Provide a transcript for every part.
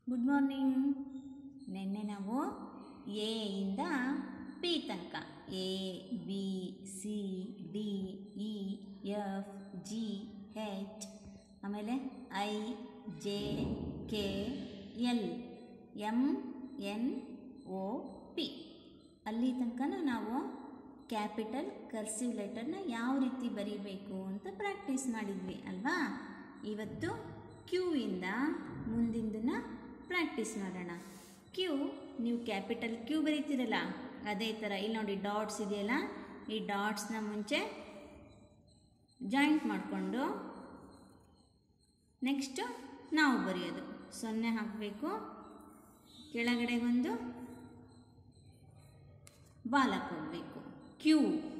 good morning ನಿನ್ನೆ ನಾವು A ಇಂದ ಪಿ ತನಕ A B C D E F G H ಆಮೇಲೆ I J K L M N O P ಅಲ್ಲಿ ತನಕ ನಾವು ಕ್ಯಾಪಿಟಲ್ ಕರ್ಸಿವ್ ಲೆಟರ್ನ ಯಾವ ರೀತಿ ಬರೀಬೇಕು ಅಂತ ಪ್ರಾಕ್ಟೀಸ್ ಮಾಡಿದ್ವಿ ಅಲ್ವಾ ಇವತ್ತು ಕ್ಯೂ ಇಂದ ಮುಂದಿಂದನ್ನ ಪ್ರಾಕ್ಟೀಸ್ ಮಾಡೋಣ ಕ್ಯೂ ನೀವು ಕ್ಯಾಪಿಟಲ್ ಕ್ಯೂ ಬರೀತೀರಲ್ಲ ಅದೇ ಥರ ಇಲ್ಲಿ ನೋಡಿ ಡಾಟ್ಸ್ ಇದೆಯಲ್ಲ ಈ ಡಾಟ್ಸ್ನ ಮುಂಚೆ ಜಾಯಿಂಟ್ ಮಾಡಿಕೊಂಡು ನೆಕ್ಸ್ಟು ನಾವು ಬರೆಯೋದು ಸೊನ್ನೆ ಹಾಕಬೇಕು ಕೆಳಗಡೆ ಒಂದು ಬಾಲ ಕೊಡಬೇಕು ಕ್ಯೂ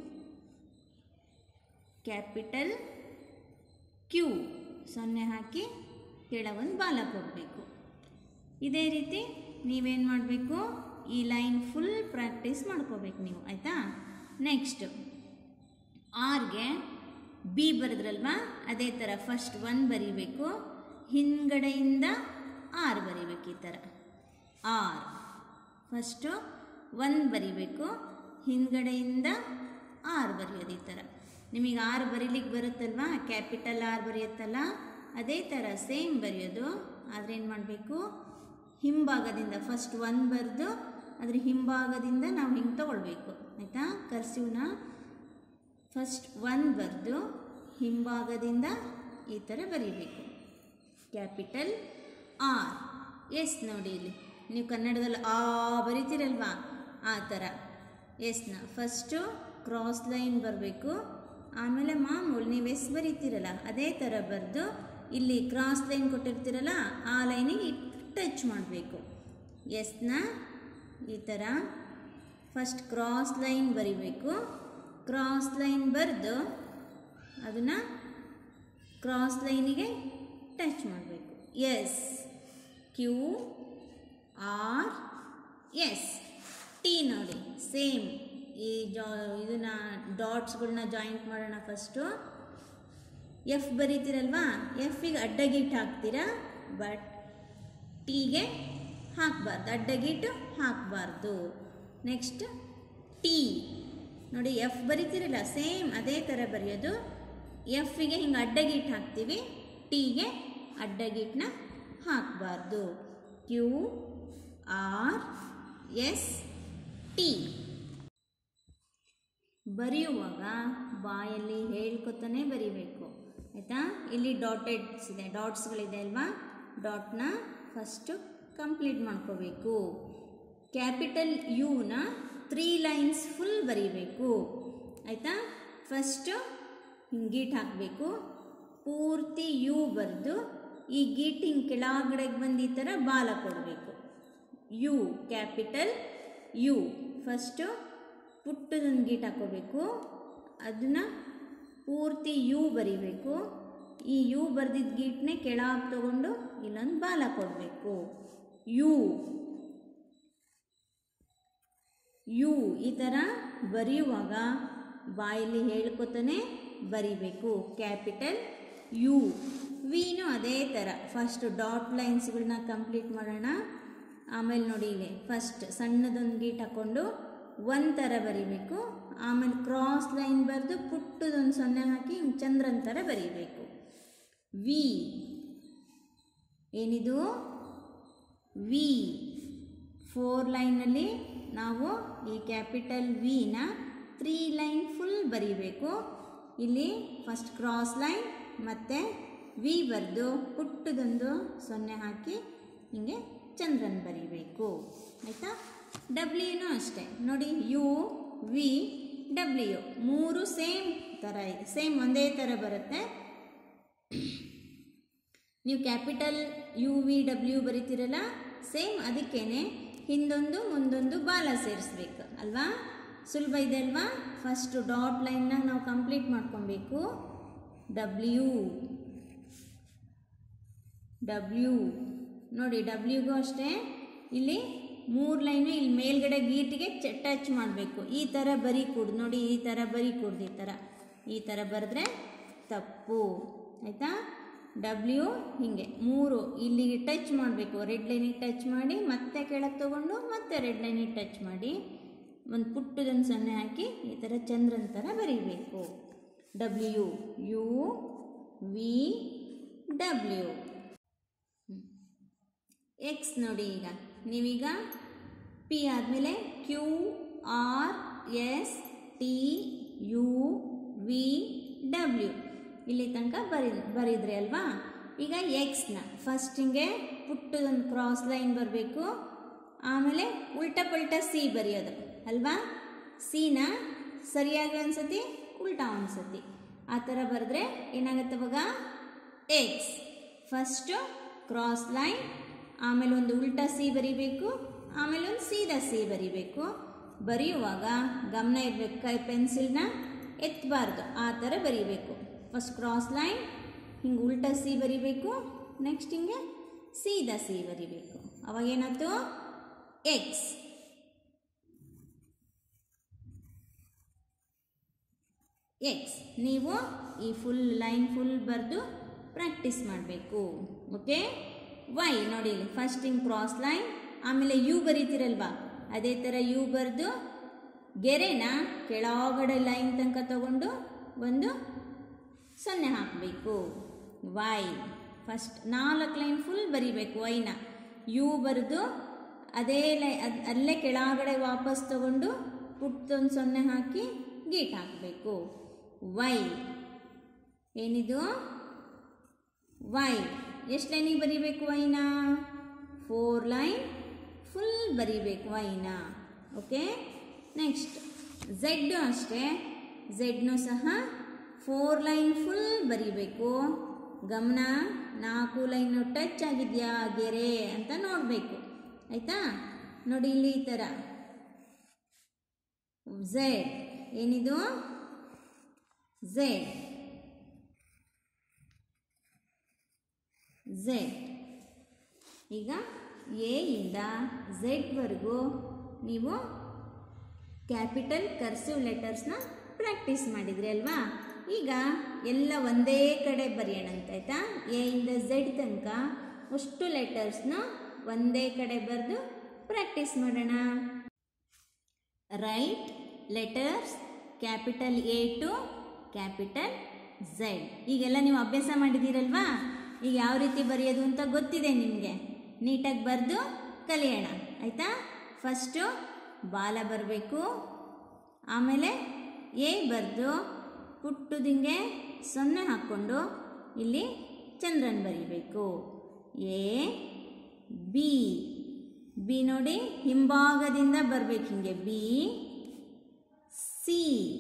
ಕ್ಯಾಪಿಟಲ್ ಕ್ಯೂ ಸೊನ್ನೆ ಹಾಕಿ ಕೆಳಗೊಂದು ಬಾಲ ಕೊಡಬೇಕು ಇದೇ ರೀತಿ ನೀವೇನು ಮಾಡಬೇಕು ಈ ಲೈನ್ ಫುಲ್ ಪ್ರಾಕ್ಟೀಸ್ ಮಾಡ್ಕೋಬೇಕು ನೀವು ಆಯಿತಾ ನೆಕ್ಸ್ಟ್ ಆರ್ಗೆ ಬಿ ಬರೆದ್ರಲ್ವಾ ಅದೇ ಥರ ಫಸ್ಟ್ ಒನ್ ಬರೀಬೇಕು ಹಿಂದ್ಗಡೆಯಿಂದ ಆರ್ ಬರೀಬೇಕು ಈ ಥರ ಆರ್ ಫಸ್ಟು ಒನ್ ಬರಿಬೇಕು ಹಿಂದ್ಗಡೆಯಿಂದ ಆರ್ ಬರೆಯೋದು ಈ ಥರ ನಿಮಗೆ ಆರ್ ಬರೀಲಿಕ್ಕೆ ಬರುತ್ತಲ್ವಾ ಕ್ಯಾಪಿಟಲ್ ಆರ್ ಬರೆಯುತ್ತಲ್ಲ ಅದೇ ಥರ ಸೇಮ್ ಬರೆಯೋದು ಆದರೆ ಏನು ಮಾಡಬೇಕು ಹಿಂಭಾಗದಿಂದ ಫಸ್ಟ್ ಒನ್ ಬರೆದು ಅದ್ರ ಹಿಂಭಾಗದಿಂದ ನಾವು ಹಿಂಗೆ ತಗೊಳ್ಬೇಕು ಆಯಿತಾ ಕರ್ಸಿವ್ನ ಫಸ್ಟ್ ಒನ್ ಬರೆದು ಹಿಂಭಾಗದಿಂದ ಈ ಥರ ಬರೀಬೇಕು ಕ್ಯಾಪಿಟಲ್ ಆರ್ ಎಸ್ ನೋಡಿ ಇಲ್ಲಿ ನೀವು ಕನ್ನಡದಲ್ಲಿ ಆ ಬರಿತೀರಲ್ವಾ ಆ ಥರ ಎಸ್ನ ಫಸ್ಟು ಕ್ರಾಸ್ ಲೈನ್ ಬರಬೇಕು ಆಮೇಲೆ ಮಾಮೂಲು ನೀವು ಎಸ್ ಬರೀತೀರಲ್ಲ ಅದೇ ಥರ ಬರೆದು ಇಲ್ಲಿ ಕ್ರಾಸ್ ಲೈನ್ ಕೊಟ್ಟಿರ್ತೀರಲ್ಲ ಆ ಲೈನಿಗೆ ಟಚ್ ಮಾಡಬೇಕು ಎಸ್ನ ಈ ಥರ ಫಸ್ಟ್ ಕ್ರಾಸ್ ಲೈನ್ ಬರಿಬೇಕು ಕ್ರಾಸ್ ಲೈನ್ ಬರೆದು ಅದನ್ನು ಕ್ರಾಸ್ ಲೈನಿಗೆ ಟಚ್ ಮಾಡಬೇಕು S Q R S T ನೋಡಿ ಸೇಮ್ ಈ ಜಾ ಇದನ್ನ ಡಾಟ್ಸ್ಗಳನ್ನ ಜಾಯಿಂಟ್ ಮಾಡೋಣ ಫಸ್ಟು ಎಫ್ ಬರೀತೀರಲ್ವಾ ಎಫಿಗೆ ಅಡ್ಡಗಿಟ್ಟು ಹಾಕ್ತೀರಾ ಬಟ್ ಟೀಗೆ ಹಾಕಬಾರ್ದು ಅಡ್ಡಗಿಟ್ಟು ಹಾಕಬಾರ್ದು ನೆಕ್ಸ್ಟ್ ಟಿ ನೋಡಿ ಎಫ್ ಬರಿತೀರಲ್ಲ ಸೇಮ್ ಅದೇ ಥರ ಬರೆಯೋದು ಎಫಿಗೆ ಹಿಂಗೆ ಅಡ್ಡಗಿಟ್ಟು ಹಾಕ್ತೀವಿ ಟೀಗೆ ಅಡ್ಡಗಿಟ್ಟನ್ನ ಹಾಕಬಾರ್ದು ಕ್ಯೂ ಆರ್ ಎಸ್ ಟಿ ಬರೆಯುವಾಗ ಬಾಯಲ್ಲಿ ಹೇಳ್ಕೊತಾನೆ ಬರಿಬೇಕು ಆಯಿತಾ ಇಲ್ಲಿ ಡಾಟೆಡ್ಸ್ ಇದೆ ಡಾಟ್ಸ್ಗಳಿದೆ ಅಲ್ವಾ ಡಾಟ್ನ ಫಸ್ಟು ಕಂಪ್ಲೀಟ್ ಮಾಡ್ಕೋಬೇಕು ಕ್ಯಾಪಿಟಲ್ ಯುನ ತ್ರೀ ಲೈನ್ಸ್ ಫುಲ್ ಬರೀಬೇಕು ಆಯಿತಾ ಫಸ್ಟು ಹಿಂಗೆ ಗೀಟ್ ಹಾಕಬೇಕು ಪೂರ್ತಿ ಯು ಬರೆದು ಈ ಗೀಟ್ ಹಿಂಗೆ ಕೆಳಗಡೆಗೆ ಬಂದು ಈ ಥರ ಬಾಲ ಕೊಡಬೇಕು ಯು ಕ್ಯಾಪಿಟಲ್ ಯು ಫಸ್ಟು ಪುಟ್ಟದೊಂದು ಗೀಟ್ ಹಾಕೋಬೇಕು ಅದನ್ನು ಪೂರ್ತಿ ಯು ಬರಿಬೇಕು ಈ ಯು ಬರೆದಿದ್ದ ಗೀಟ್ನೇ ಕೆಳಗೆ ತಗೊಂಡು ಇಲ್ಲೊಂದು ಬಾಲ ಕೊಡಬೇಕು ಯು ಯು ಈ ಥರ ಬರೆಯುವಾಗ ಬಾಯಲ್ಲಿ ಹೇಳ್ಕೊತಾನೆ ಬರಿಬೇಕು ಕ್ಯಾಪಿಟಲ್ ಯು ವಿನೂ ಅದೇ ಥರ ಫಸ್ಟ್ ಡಾಟ್ ಲೈನ್ಸ್ಗಳನ್ನ ಕಂಪ್ಲೀಟ್ ಮಾಡೋಣ ಆಮೇಲೆ ನೋಡಿ ಇಲ್ಲಿ ಫಸ್ಟ್ ಸಣ್ಣದೊಂದು ಗೀಟ್ ಹಾಕ್ಕೊಂಡು ಒಂದು ಥರ ಬರಿಬೇಕು ಆಮೇಲೆ ಕ್ರಾಸ್ ಲೈನ್ ಬರೆದು ಪುಟ್ಟದೊಂದು ಸೊನ್ನೆ ಹಾಕಿ ಹಿಂಗೆ ಚಂದ್ರನ ಥರ ಬರೀಬೇಕು ವಿ ಏನಿದು ವಿ ಫೋರ್ ಲೈನಲ್ಲಿ ನಾವು ಈ ಕ್ಯಾಪಿಟಲ್ ವಿನ ತ್ರೀ ಲೈನ್ ಫುಲ್ ಬರೀಬೇಕು ಇಲ್ಲಿ ಫಸ್ಟ್ ಕ್ರಾಸ್ ಲೈನ್ ಮತ್ತು ವಿ ಬರೆದು ಪುಟ್ಟದೊಂದು ಸೊನ್ನೆ ಹಾಕಿ ಹೀಗೆ ಚಂದ್ರನ್ ಬರೀಬೇಕು ಆಯಿತಾ ಡಬ್ಲ್ಯೂನೂ ಅಷ್ಟೇ ನೋಡಿ ಯು ವಿ ಡಬ್ಲ್ಯೂ ಮೂರು ಸೇಮ್ ಥರ ಇದೆ ಸೇಮ್ ಒಂದೇ ಥರ ಬರುತ್ತೆ ನೀವು ಕ್ಯಾಪಿಟಲ್ ಯು ವಿ ಡಬ್ಲ್ಯೂ ಬರಿತೀರಲ್ಲ ಸೇಮ್ ಅದಕ್ಕೇನೆ ಹಿಂದೊಂದು ಮುಂದೊಂದು ಬಾಲ ಸೇರಿಸ್ಬೇಕು ಅಲ್ವಾ ಸುಲಭ ಇದೆ ಅಲ್ವಾ ಫಸ್ಟು ಡಾಟ್ ಲೈನ್ನ ನಾವು ಕಂಪ್ಲೀಟ್ ಮಾಡ್ಕೊಬೇಕು ಡಬ್ಲ್ಯೂ ಡಬ್ಲ್ಯೂ ನೋಡಿ ಡಬ್ಲ್ಯೂಗೂ ಅಷ್ಟೇ ಇಲ್ಲಿ ಮೂರು ಲೈನು ಇಲ್ಲಿ ಮೇಲ್ಗಡೆ ಗೀಟಿಗೆ ಟಚ್ ಮಾಡಬೇಕು ಈ ಥರ ಬರೀ ಕೂಡ್ದು ನೋಡಿ ಈ ಥರ ಬರೀ ಕೂಡ್ದು ಈ ಥರ ಈ ಥರ ಬರೆದ್ರೆ ತಪ್ಪು ಆಯಿತಾ ಡಬ್ಲ್ಯೂ ಹೀಗೆ ಮೂರು ಇಲ್ಲಿಗೆ ಟಚ್ ಮಾಡಬೇಕು ರೆಡ್ ಲೈನಿಗೆ ಟಚ್ ಮಾಡಿ ಮತ್ತೆ ಕೆಳಗೆ ತಗೊಂಡು ಮತ್ತೆ ರೆಡ್ ಲೈನಿಗೆ ಟಚ್ ಮಾಡಿ ಒಂದು ಪುಟ್ಟದೊಂದು ಸೊನ್ನೆ ಹಾಕಿ ಈ ಥರ ಚಂದ್ರನ ಥರ ಬರೀಬೇಕು W U V W X ನೋಡಿ ಈಗ ನೀವೀಗ ಪಿ ಆದಮೇಲೆ Q R S T U V W ಇಲ್ಲಿ ತನಕ ಬರಿ ಬರಿದ್ರಿ ಅಲ್ವಾ ಈಗ ಎಕ್ಸ್ನ ಫಸ್ಟ್ ಹಿಂಗೆ ಪುಟ್ಟದೊಂದು ಕ್ರಾಸ್ ಲೈನ್ ಬರಬೇಕು ಆಮೇಲೆ ಉಲ್ಟಾ ಪಲ್ಟಾ ಸಿ ಬರೆಯೋದು ಅಲ್ವಾ ಸಿನ ಸರಿಯಾಗಿ ಅನ್ಸತಿ ಉಲ್ಟಾ ಅನ್ಸತಿ ಆ ಥರ ಬರೆದ್ರೆ ಏನಾಗುತ್ತೆ ಅವಾಗ ಎಕ್ಸ್ ಫಸ್ಟು ಕ್ರಾಸ್ ಲೈನ್ ಆಮೇಲೆ ಒಂದು ಉಲ್ಟಾ ಸಿ ಬರಿಬೇಕು ಆಮೇಲೆ ಒಂದು ಸೀದಾ ಸಿ ಬರಿಬೇಕು ಬರೆಯುವಾಗ ಗಮನ ಇರಬೇಕು ಕೈ ಪೆನ್ಸಿಲ್ನ ಎತ್ತಬಾರ್ದು ಆ ಥರ ಬರಿಬೇಕು ಫಸ್ಟ್ ಕ್ರಾಸ್ ಲೈನ್ ಹಿಂಗೆ ಉಲ್ಟಾ ಸಿ ಬರಿಬೇಕು ನೆಕ್ಸ್ಟ್ ಹಿಂಗೆ ಸೀದಾ ಸಿ ಬರಿಬೇಕು ಅವಾಗ ಏನಾಯ್ತು ಎಕ್ಸ್ ಎಕ್ಸ್ ನೀವು ಈ ಫುಲ್ ಲೈನ್ ಫುಲ್ ಬರೆದು ಪ್ರಾಕ್ಟೀಸ್ ಮಾಡಬೇಕು ಓಕೆ ವೈ ನೋಡಿ ಇಲ್ಲಿ ಫಸ್ಟ್ ಹಿಂಗೆ ಕ್ರಾಸ್ ಲೈನ್ ಆಮೇಲೆ ಯು ಬರೀತಿರಲ್ವಾ ಅದೇ ಥರ ಯು ಬರೆದು ಗೆರೆನ ಕೆಳಗಡೆ ಲೈನ್ ತನಕ ತಗೊಂಡು ಒಂದು ಸೊನ್ನೆ ಹಾಕಬೇಕು ವೈ ಫಸ್ಟ್ ನಾಲ್ಕು ಲೈನ್ ಫುಲ್ ಬರಿಬೇಕು ವೈನ ಯು ಬರೆದು ಅದೇ ಲೈ ಅದ್ ಅಲ್ಲೇ ಕೆಳಗಡೆ ವಾಪಸ್ ತಗೊಂಡು ಪುಟ್ಟೊಂದು ಸೊನ್ನೆ ಹಾಕಿ ಗೀಟ್ ಹಾಕಬೇಕು ವೈ ಏನಿದು ವೈ ಎಷ್ಟು ಲೈನಿಗೆ ಬರಿಬೇಕು ವೈನ ಫೋರ್ ಲೈನ್ ಫುಲ್ ಬರಿಬೇಕು ವೈನ ಓಕೆ ನೆಕ್ಸ್ಟ್ ಝೆಡ್ಡು ಅಷ್ಟೇ ಝೆಡ್ನು ಸಹ ಫೋರ್ ಲೈನ್ ಫುಲ್ ಬರಿಬೇಕು ಗಮನ ನಾಲ್ಕು ಲೈನು ಟಚ್ ಆಗಿದೆಯಾ ಗೆರೆ ಅಂತ ನೋಡಬೇಕು ಆಯಿತಾ ನೋಡಿ ಇಲ್ಲಿ ಈ ಥರ ಝೆಡ್ ಏನಿದು ಝೆಡ್ ಝೆಡ್ ಈಗ ಎ ಇಂದ ಝೆಡ್ವರೆಗೂ ನೀವು ಕ್ಯಾಪಿಟಲ್ ಕರ್ಸಿವ್ ಲೆಟರ್ಸ್ನ ಪ್ರಾಕ್ಟೀಸ್ ಮಾಡಿದ್ರಿ ಅಲ್ವಾ ಈಗ ಎಲ್ಲ ಒಂದೇ ಕಡೆ ಬರೆಯೋಣ ಅಂತ ಆಯಿತಾ ಎ ಇಂದ ಝೆಡ್ ತನಕ ಅಷ್ಟು ಲೆಟರ್ಸ್ನ ಒಂದೇ ಕಡೆ ಬರೆದು ಪ್ರಾಕ್ಟೀಸ್ ಮಾಡೋಣ write letters capital A to capital Z ಈಗೆಲ್ಲ ನೀವು ಅಭ್ಯಾಸ ಮಾಡಿದ್ದೀರಲ್ವಾ ಈಗ ಯಾವ ರೀತಿ ಬರೆಯೋದು ಅಂತ ಗೊತ್ತಿದೆ ನಿಮಗೆ ನೀಟಾಗಿ ಬರೆದು ಕಲಿಯೋಣ ಆಯಿತಾ ಫಸ್ಟು ಬಾಲ ಬರಬೇಕು ಆಮೇಲೆ ಎ ಬರೆದು ಪುಟ್ಟದಿಂಗೆ ಸೊನ್ನೆ ಹಾಕ್ಕೊಂಡು ಇಲ್ಲಿ ಚಂದ್ರನ್ ಬರಿಬೇಕು ಎ ಬಿ ಬಿ ನೋಡಿ ಹಿಂಭಾಗದಿಂದ ಬರಬೇಕು ಹಿಂಗೆ ಬಿ ಸಿ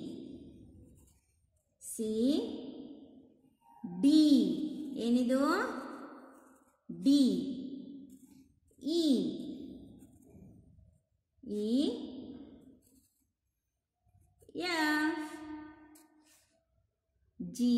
ಸಿ ಡಿ ಏನಿದು D E E F G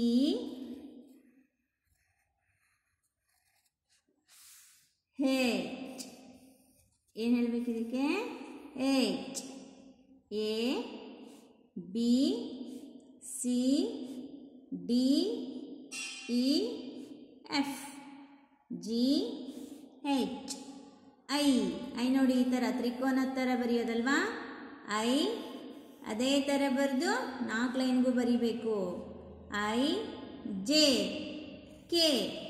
H ಏನು ಹೇಳಬೇಕು ಇದಕ್ಕೆ H A B C D E F G H I I ನೋಡಿ ಈ ಥರ ತ್ರಿಕೋನ ಥರ ಬರೆಯೋದಲ್ವಾ ಐ ಅದೇ ಥರ ಬರೆದು ನಾಲ್ಕು ಲೈನ್ಗೂ ಬರಿಬೇಕು I J K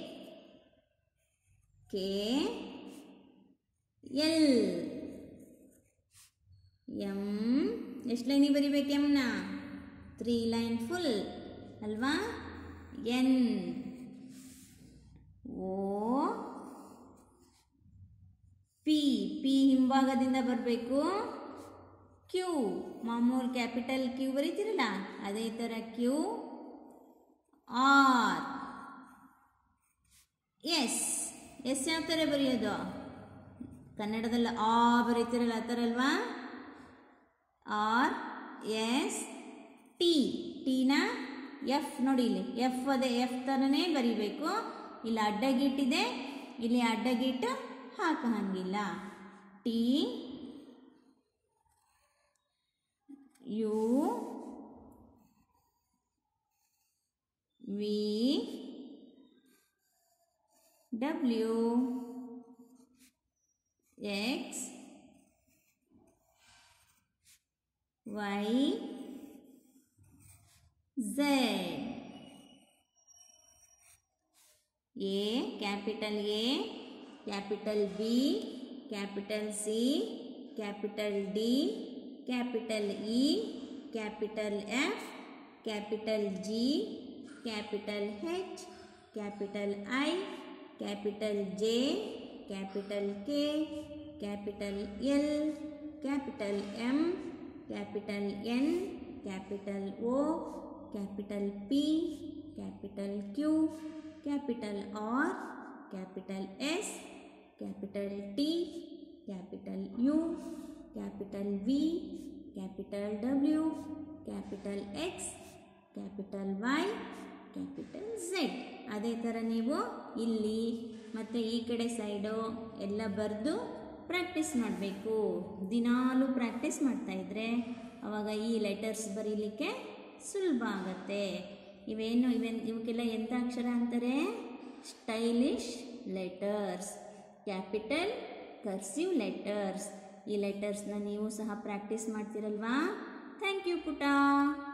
K L M ಎಷ್ಟು ಲೈನಿಗೆ ಬರಿಬೇಕು ಎಮ್ನ ತ್ರೀ ಲೈನ್ ಫುಲ್ ಅಲ್ವಾ ಎನ್ ಓ ಪಿ ಪಿ ಹಿಂಭಾಗದಿಂದ ಬರಬೇಕು ಕ್ಯೂ ಮಾಮೂಲು ಕ್ಯಾಪಿಟಲ್ ಕ್ಯೂ ಬರೀತಿರಲ್ಲ ಅದೇ ಥರ ಕ್ಯೂ ಆರ್ ಎಸ್ ಎಸ್ ಯಾವ ಥರ ಬರೆಯೋದು ಕನ್ನಡದಲ್ಲಿ ಆ ಬರೀತಿರಲ್ಲ ಆ ಥರ ಅಲ್ವಾ ಆರ್ ಎಸ್ ಟಿ ಟಿನ ಎಫ್ ನೋಡಿ ಇಲ್ಲಿ ಎಫ್ ಅದೇ ಎಫ್ ಥರನೇ ಬರಿಬೇಕು ಇಲ್ಲಿ ಅಡ್ಡಗಿಟ್ಟಿದೆ ಇಲ್ಲಿ ಅಡ್ಡಗಿಟ್ಟು ಹಾಕ ಹಂಗಿಲ್ಲ T U V W X Y Z A capital A capital B capital C capital D capital E capital F capital G capital H capital I capital J capital K capital L capital M capital N capital O capital P capital Q capital R capital S capital T capital U capital V capital W capital X capital Y capital Z ಅದೇ ಥರ ನೀವು ಇಲ್ಲಿ ಮತ್ತು ಈ ಕಡೆ side ಎಲ್ಲ ಬರೆದು practice ಮಾಡಬೇಕು ದಿನಾಲೂ ಪ್ರಾಕ್ಟೀಸ್ ಮಾಡ್ತಾಯಿದ್ರೆ ಆವಾಗ ಈ ಲೆಟರ್ಸ್ ಬರೀಲಿಕ್ಕೆ ಸುಲಭ ಆಗತ್ತೆ ಇವೇನು ಇವೆನ್ ಇವಕ್ಕೆಲ್ಲ ಎಂಥ ಅಕ್ಷರ ಅಂತಾರೆ stylish letters capital cursive letters ಈ ಲೆಟರ್ಸ್ನ ನೀವು ಸಹ ಪ್ರಾಕ್ಟೀಸ್ ಮಾಡ್ತಿರಲ್ವಾ ಥ್ಯಾಂಕ್ ಯು ಪುಟ